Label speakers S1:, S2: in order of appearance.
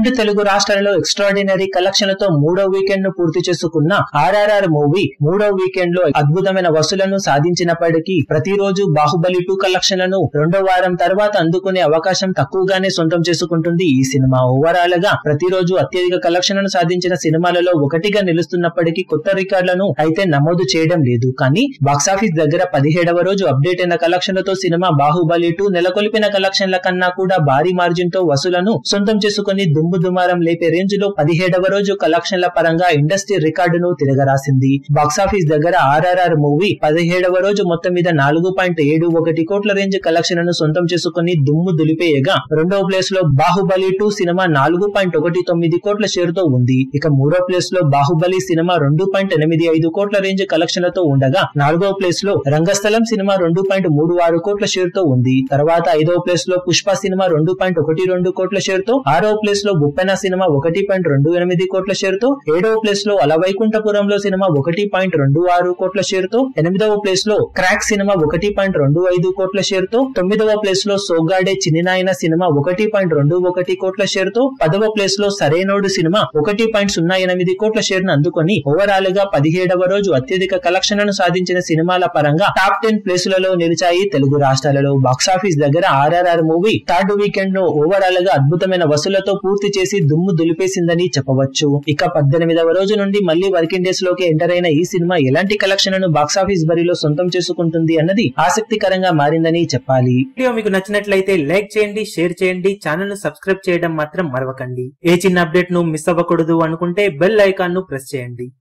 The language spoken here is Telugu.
S1: రెండు తెలుగు రాష్ట్రాలలో ఎక్స్ట్రాడినరీ కలెక్షన్లతో మూడో వీకెండ్ ను పూర్తి చేసుకున్న ఆర్ఆర్ఆర్ మూవీ మూడో వీకెండ్ లో అద్భుతమైన వసూలను సాధించినప్పటికీ ప్రతిరోజు బాహుబలి టూ కలెక్షన్లను రెండో వారం తర్వాత అందుకునే అవకాశం తక్కువగానే సొంతం చేసుకుంటుంది ఈ సినిమా ఓవరాల్ గా ప్రతిరోజు అత్యధిక కలెక్షన్లను సాధించిన సినిమాలలో ఒకటిగా నిలుస్తున్నప్పటికీ కొత్త రికార్డులను అయితే నమోదు చేయడం లేదు కానీ బాక్సాఫీస్ దగ్గర పదిహేడవ రోజు అప్డేట్ అయిన కలెక్షన్లతో సినిమా బాహుబలి టూ నెలకొల్పిన కలెక్షన్ల కన్నా కూడా భారీ మార్జిన్ తో వసూలను సొంతం చేసుకుని దుమ్ము దుమారం లేపే రేంజ్ లో పదిహేడవ రోజు కలెక్షన్ల పరంగా ఇండస్ట్రీ రికార్డును తిరగరాసింది బాక్సాఫీస్ దగ్గర ఆర్ఆర్ఆర్ మూవీ పదిహేడవ రోజు మొత్తం మీద నాలుగు పాయింట్ ఏడు ఒకటి కోట్ల రేంజ్ కలెక్షన్లను సొంతం చేసుకుని దుమ్ము దులిపేయగా రెండవ ప్లేస్ లో బాహుబలి టూ సినిమా నాలుగు పాయింట్ ఒకటి తొమ్మిది కోట్ల షేర్ తో ఉంది ఇక మూడో ప్లేస్ లో బాహుబలి సినిమా రెండు పాయింట్ ఎనిమిది ఐదు కోట్ల రేంజ్ కలెక్షన్లతో ఉండగా నాలుగో ప్లేస్ లో రంగస్థలం సినిమా రెండు పాయింట్ మూడు ఆరు కోట్ల షేర్ తో ఉంది తర్వాత ఐదవ ప్లేస్ లో పుష్ప సినిమా రెండు పాయింట్ ఒకటి రెండు కోట్ల షేర్ తో ఆరో ప్లేస్ లో బుప్పెన సినిమా ఒకటి పాయింట్ రెండు ఎనిమిది కోట్ల షేర్ తో ఏడవ ప్లేస్ లో అలవైకుంఠపురంలో సినిమా ఒకటి పాయింట్ రెండు ఆరు కోట్ల షేర్ తో ఎనిమిదవ ప్లేస్ లో క్రాక్ సినిమా ఒకటి పాయింట్ రెండు ఐదు కోట్ల షేర్ తో తొమ్మిదవ ప్లేస్ లో సోగాడే చిన్నినాయన సినిమా ఒకటి పాయింట్ రెండు ఒకటి కోట్ల షేర్ తో పదవ ప్లేస్ లో సరైనోడు సినిమా ఒకటి పాయింట్ సున్నా ఎనిమిది కోట్ల షేర్ ను అందుకొని ఓవరాల్ గా పదిహేడవ రోజు అత్యధిక కలెక్షన్లను సాధించిన సినిమాల పరంగా టాప్ టెన్ ప్లేసులలో నిలిచాయి తెలుగు రాష్ట్రాలలో బాక్సాఫీస్ దగ్గర ఆర్ఆర్ఆర్ మూవీ థర్డ్ వీకెండ్ ను ఓవరాల్ గా అద్భుతమైన వసూలతో పూర్తి చేసి దుమ్ము దులిపేసిందని చెప్పవచ్చు ఇక పద్దెనిమిదవ రోజు నుండి మళ్ళీ వర్కింగ్ డేస్ లోకి ఎంటర్ అయిన ఈ సినిమా ఎలాంటి కలెక్షన్లను బాక్సాఫీస్ బరిలో సొంతం చేసుకుంటుంది అన్నది ఆసక్తికరంగా మారిందని చెప్పాలి
S2: వీడియో మీకు నచ్చినట్లయితే లైక్ చేయండి షేర్ చేయండి ఛానల్ ను సబ్స్క్రైబ్ చేయడం మాత్రం మరవకండి ఏ చిన్న అప్డేట్ ను మిస్ అవ్వకూడదు అనుకుంటే బెల్ ఐకాన్ ను ప్రెస్ చేయండి